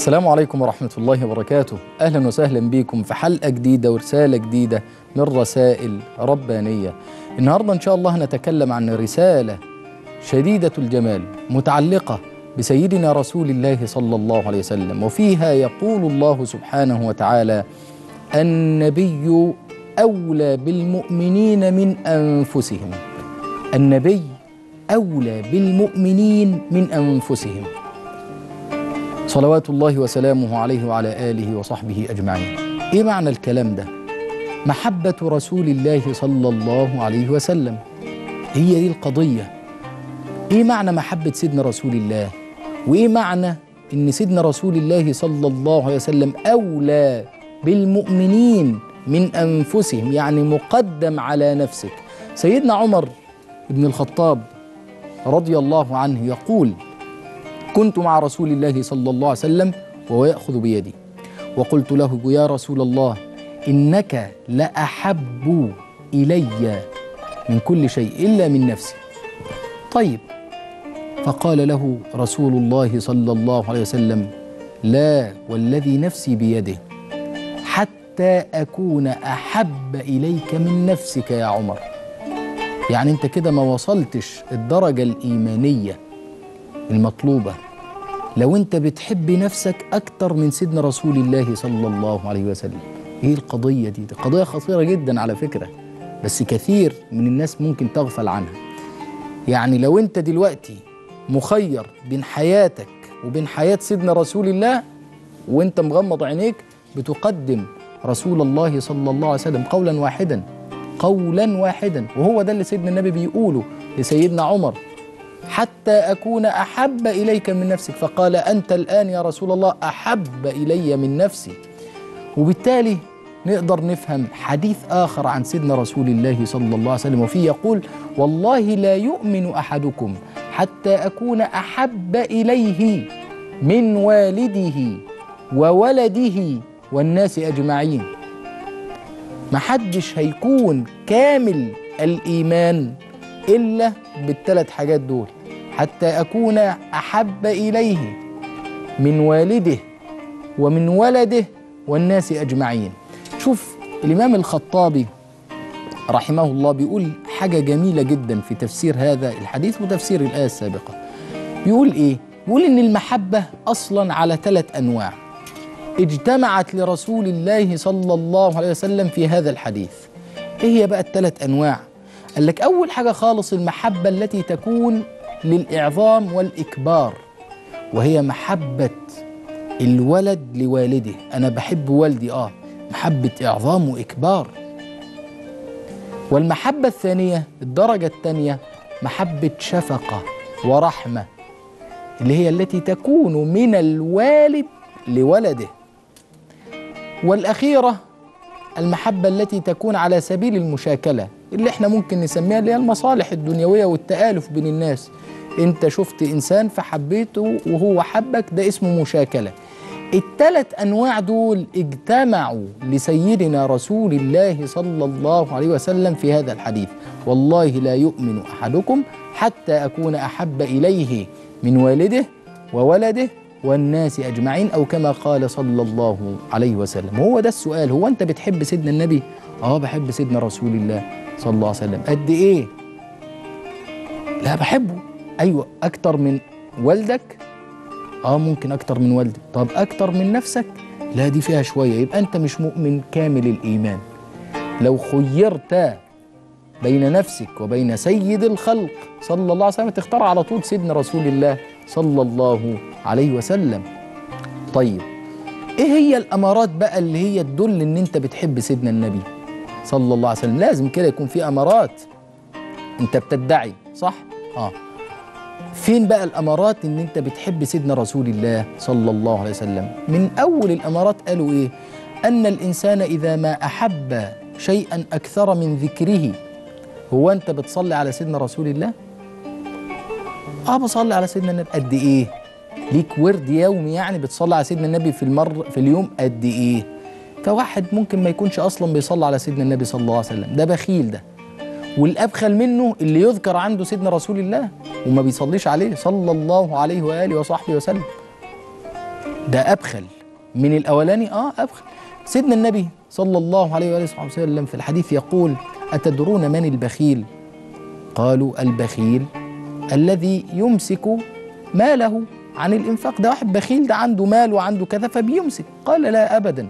السلام عليكم ورحمة الله وبركاته أهلا وسهلا بكم في حلقة جديدة ورسالة جديدة من رسائل ربانية النهاردة إن شاء الله نتكلم عن رسالة شديدة الجمال متعلقة بسيدنا رسول الله صلى الله عليه وسلم وفيها يقول الله سبحانه وتعالى النبي أولى بالمؤمنين من أنفسهم النبي أولى بالمؤمنين من أنفسهم صلوات الله وسلامه عليه وعلى آله وصحبه أجمعين إيه معنى الكلام ده؟ محبة رسول الله صلى الله عليه وسلم هي دي القضية إيه معنى محبة سيدنا رسول الله؟ وإيه معنى إن سيدنا رسول الله صلى الله عليه وسلم أولى بالمؤمنين من أنفسهم يعني مقدم على نفسك سيدنا عمر بن الخطاب رضي الله عنه يقول كنت مع رسول الله صلى الله عليه وسلم وهو يأخذ بيدي وقلت له يا رسول الله إنك لأحب إلي من كل شيء إلا من نفسي طيب فقال له رسول الله صلى الله عليه وسلم لا والذي نفسي بيده حتى أكون أحب إليك من نفسك يا عمر يعني أنت كده ما وصلتش الدرجة الإيمانية المطلوبة لو أنت بتحب نفسك أكتر من سيدنا رسول الله صلى الله عليه وسلم إيه القضية دي؟ دي قضية خطيرة جدا على فكرة بس كثير من الناس ممكن تغفل عنها يعني لو أنت دلوقتي مخير بين حياتك وبين حياة سيدنا رسول الله وأنت مغمض عينيك بتقدم رسول الله صلى الله عليه وسلم قولا واحدا قولا واحدا وهو ده اللي سيدنا النبي بيقوله لسيدنا عمر حتى أكون أحب إليك من نفسك فقال أنت الآن يا رسول الله أحب إلي من نفسي وبالتالي نقدر نفهم حديث آخر عن سيدنا رسول الله صلى الله عليه وسلم وفيه يقول والله لا يؤمن أحدكم حتى أكون أحب إليه من والده وولده والناس أجمعين محدش هيكون كامل الإيمان إلا بالثلاث حاجات دول حتى أكون أحب إليه من والده ومن ولده والناس أجمعين شوف الإمام الخطابي رحمه الله بيقول حاجة جميلة جدا في تفسير هذا الحديث وتفسير الآية السابقة بيقول إيه؟ بيقول إن المحبة أصلا على ثلاث أنواع اجتمعت لرسول الله صلى الله عليه وسلم في هذا الحديث إيه هي بقى الثلاث أنواع؟ قال لك أول حاجة خالص المحبة التي تكون للإعظام والإكبار وهي محبة الولد لوالده أنا بحب والدي آه محبة إعظام وإكبار والمحبة الثانية الدرجة الثانية محبة شفقة ورحمة اللي هي التي تكون من الوالد لولده والأخيرة المحبة التي تكون على سبيل المشاكلة اللي احنا ممكن نسميها اللي هي المصالح الدنيوية والتآلف بين الناس انت شفت انسان فحبيته وهو حبك ده اسمه مشاكلة الثلاث انواع دول اجتمعوا لسيدنا رسول الله صلى الله عليه وسلم في هذا الحديث والله لا يؤمن احدكم حتى اكون احب اليه من والده وولده والناس اجمعين او كما قال صلى الله عليه وسلم هو ده السؤال هو انت بتحب سيدنا النبي اه بحب سيدنا رسول الله صلى الله عليه وسلم قد ايه لا بحبه ايوه اكتر من والدك اه ممكن اكتر من والدك طب اكتر من نفسك لا دي فيها شويه يبقى انت مش مؤمن كامل الايمان لو خيرت بين نفسك وبين سيد الخلق صلى الله عليه وسلم تختار على طول سيدنا رسول الله صلى الله عليه وسلم طيب ايه هي الامارات بقى اللي هي تدل ان انت بتحب سيدنا النبي صلى الله عليه وسلم لازم كده يكون في امارات انت بتدعي صح اه فين بقى الامارات ان انت بتحب سيدنا رسول الله صلى الله عليه وسلم من اول الامارات قالوا ايه ان الانسان اذا ما احب شيئا اكثر من ذكره هو انت بتصلي على سيدنا رسول الله اه بصلي على سيدنا النبي قد ايه ليك ورد يومي يعني بتصلي على سيدنا النبي في المر في اليوم قد ايه فواحد ممكن ما يكونش اصلا بيصلي على سيدنا النبي صلى الله عليه وسلم ده بخيل ده والابخل منه اللي يذكر عنده سيدنا رسول الله وما بيصليش عليه صلى الله عليه واله وصحبه وسلم ده أبخل من الأولاني آه أبخل سيدنا النبي صلى الله عليه وآله وسلم في الحديث يقول أتدرون من البخيل قالوا البخيل الذي يمسك ماله عن الإنفاق ده واحد بخيل ده عنده مال وعنده كذا فبيمسك قال لا أبدا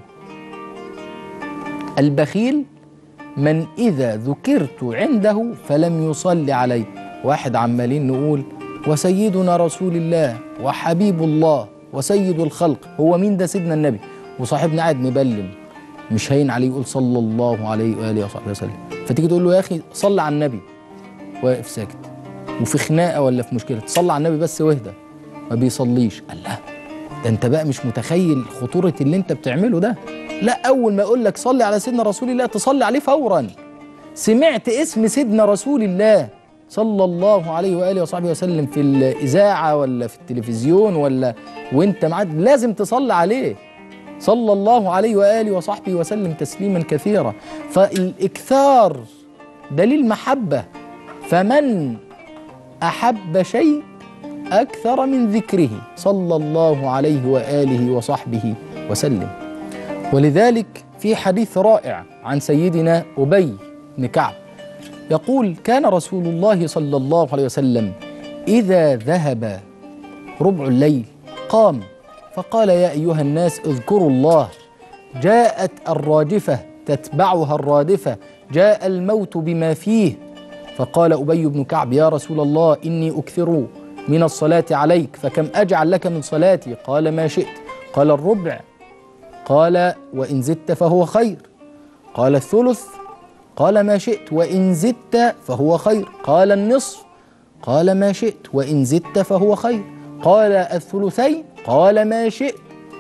البخيل من إذا ذكرت عنده فلم يصلي عليه واحد عمالين نقول وسيدنا رسول الله وحبيب الله وسيد الخلق هو مين ده سيدنا النبي وصاحبنا قاعد مبلم مش هين عليه يقول صلى الله عليه واله وصحبه وسلم فتيجي تقول له يا اخي صلي على النبي واقف ساكت وفي خناقه ولا في مشكله تصلي على النبي بس واهدى ما بيصليش قال لا ده انت بقى مش متخيل خطوره اللي انت بتعمله ده لا اول ما اقول لك صلي على سيدنا رسول الله تصلي عليه فورا سمعت اسم سيدنا رسول الله صلى الله عليه واله وصحبه وسلم في الاذاعه ولا في التلفزيون ولا وانت معاد لازم تصلي عليه صلى الله عليه واله وصحبه وسلم تسليما كثيرا فالاكثار دليل محبه فمن احب شيء اكثر من ذكره صلى الله عليه واله وصحبه وسلم ولذلك في حديث رائع عن سيدنا ابي بن كعب يقول كان رسول الله صلى الله عليه وسلم اذا ذهب ربع الليل قام فقال يا ايها الناس اذكروا الله جاءت الراجفه تتبعها الرادفه جاء الموت بما فيه فقال ابي بن كعب يا رسول الله اني اكثر من الصلاه عليك فكم اجعل لك من صلاتي قال ما شئت قال الربع قال وان زدت فهو خير قال الثلث قال ما شئت وان زدت فهو خير قال النصف قال ما شئت وان زدت فهو خير قال الثلثين قال ما شئت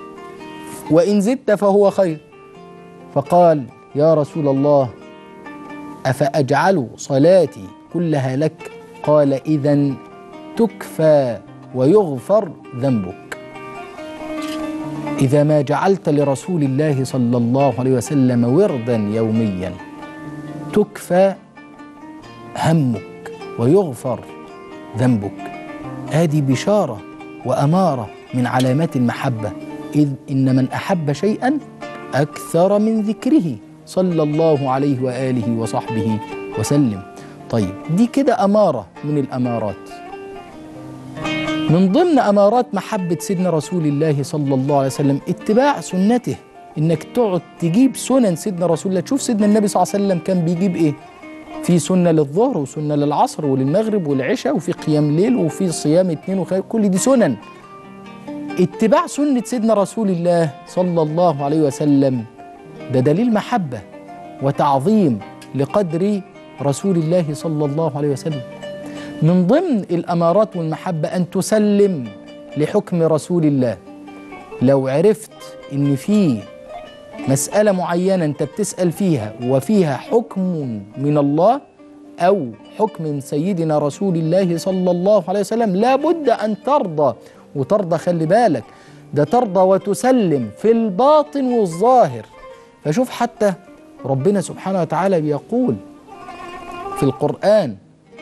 وان زدت فهو خير فقال يا رسول الله افاجعل صلاتي كلها لك قال اذا تكفى ويغفر ذنبك اذا ما جعلت لرسول الله صلى الله عليه وسلم وردا يوميا تكفى همك ويغفر ذنبك هذه بشاره واماره من علامات المحبه اذ ان من احب شيئا اكثر من ذكره صلى الله عليه واله وصحبه وسلم طيب دي كده اماره من الامارات من ضمن امارات محبه سيدنا رسول الله صلى الله عليه وسلم اتباع سنته انك تقعد تجيب سنن سيدنا رسول الله تشوف سيدنا النبي صلى الله عليه وسلم كان بيجيب ايه في سنه للظهر وسنه للعصر وللمغرب والعشاء وفي قيام ليل وفي صيام اثنين وخير كل دي سنن اتباع سنه سيدنا رسول الله صلى الله عليه وسلم ده دليل محبه وتعظيم لقدر رسول الله صلى الله عليه وسلم من ضمن الامارات والمحبه ان تسلم لحكم رسول الله لو عرفت ان في مساله معينه انت بتسال فيها وفيها حكم من الله او حكم من سيدنا رسول الله صلى الله عليه وسلم لابد ان ترضى وترضى خلي بالك ده ترضى وتسلم في الباطن والظاهر فشوف حتى ربنا سبحانه وتعالى بيقول في القرآن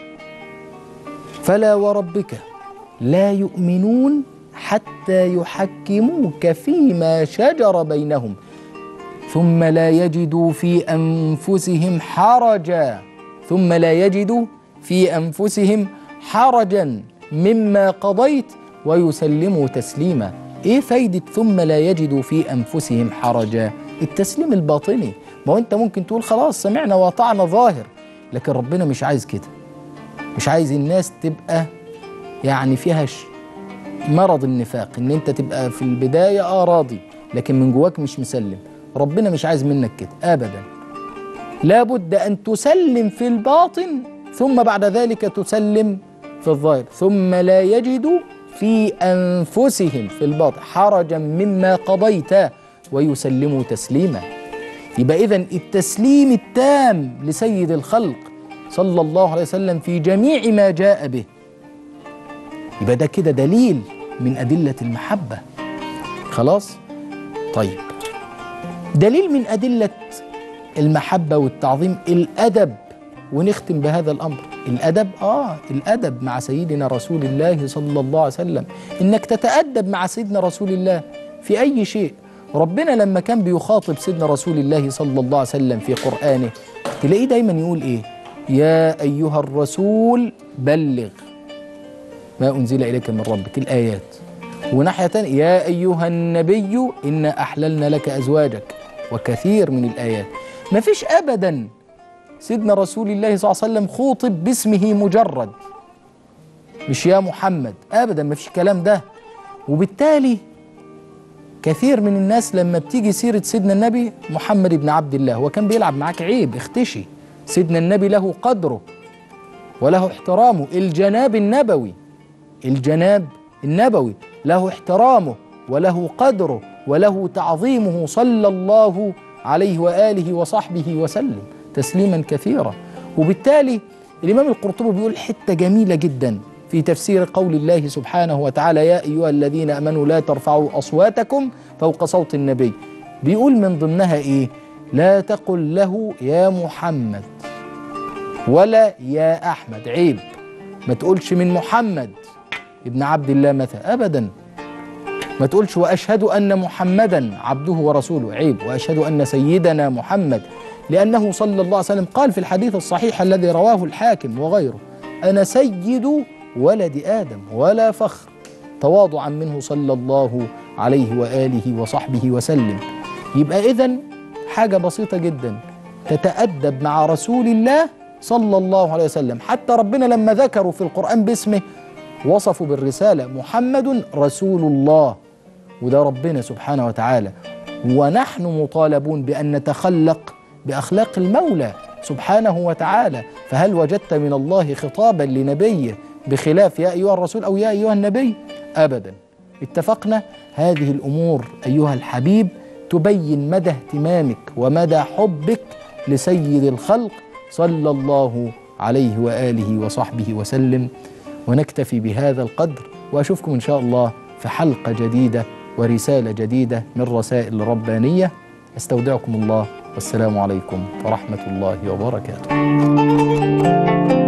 فلا وربك لا يؤمنون حتى يحكموك فيما شجر بينهم ثم لا يجدوا في أنفسهم حرجا ثم لا يجدوا في أنفسهم حرجا مما قضيت ويسلموا تسليما ايه فايدة ثم لا يجدوا في أنفسهم حرجا التسليم الباطني ما هو انت ممكن تقول خلاص سمعنا واطعنا ظاهر لكن ربنا مش عايز كده مش عايز الناس تبقى يعني فيها ش- مرض النفاق ان انت تبقى في البداية اه راضي لكن من جواك مش مسلم ربنا مش عايز منك كده ابدا لابد ان تسلم في الباطن ثم بعد ذلك تسلم في الظاهر ثم لا يجدوا في انفسهم في الباطن حرجا مما قضيت ويسلموا تسليما يبقى اذا التسليم التام لسيد الخلق صلى الله عليه وسلم في جميع ما جاء به يبقى ده كده دليل من ادله المحبه خلاص طيب دليل من ادله المحبه والتعظيم الادب ونختم بهذا الامر الادب اه الادب مع سيدنا رسول الله صلى الله عليه وسلم انك تتادب مع سيدنا رسول الله في أي شيء ربنا لما كان بيخاطب سيدنا رسول الله صلى الله عليه وسلم في قرآنه تلاقيه دايما يقول إيه يا أيها الرسول بلغ ما أنزل إليك من ربك الآيات وناحية تانية يا أيها النبي إنا أحللنا لك أزواجك وكثير من الآيات ما فيش أبدا سيدنا رسول الله صلى الله عليه وسلم خوطب باسمه مجرد مش يا محمد أبدا ما فيش الكلام ده وبالتالي كثير من الناس لما بتيجي سيرة سيدنا النبي محمد بن عبد الله هو كان بيلعب معاك عيب اختشي سيدنا النبي له قدره وله احترامه الجناب النبوي الجناب النبوي له احترامه وله قدره وله تعظيمه صلى الله عليه واله وصحبه وسلم تسليما كثيرا وبالتالي الامام القرطبي بيقول حته جميله جدا في تفسير قول الله سبحانه وتعالى يا ايها الذين امنوا لا ترفعوا اصواتكم فوق صوت النبي بيقول من ضمنها ايه لا تقل له يا محمد ولا يا احمد عيب ما تقولش من محمد ابن عبد الله مثلا ابدا ما تقولش واشهد ان محمدا عبده ورسوله عيب واشهد ان سيدنا محمد لانه صلى الله عليه وسلم قال في الحديث الصحيح الذي رواه الحاكم وغيره انا سيد ولد ادم ولا فخر تواضعا منه صلى الله عليه واله وصحبه وسلم يبقى اذا حاجه بسيطه جدا تتادب مع رسول الله صلى الله عليه وسلم حتى ربنا لما ذكروا في القران باسمه وصفوا بالرساله محمد رسول الله وده ربنا سبحانه وتعالى ونحن مطالبون بان نتخلق باخلاق المولى سبحانه وتعالى فهل وجدت من الله خطابا لنبيه بخلاف يا ايها الرسول او يا ايها النبي ابدا اتفقنا هذه الامور ايها الحبيب تبين مدى اهتمامك ومدى حبك لسيد الخلق صلى الله عليه واله وصحبه وسلم ونكتفي بهذا القدر واشوفكم ان شاء الله في حلقه جديده ورساله جديده من رسائل ربانيه استودعكم الله والسلام عليكم ورحمه الله وبركاته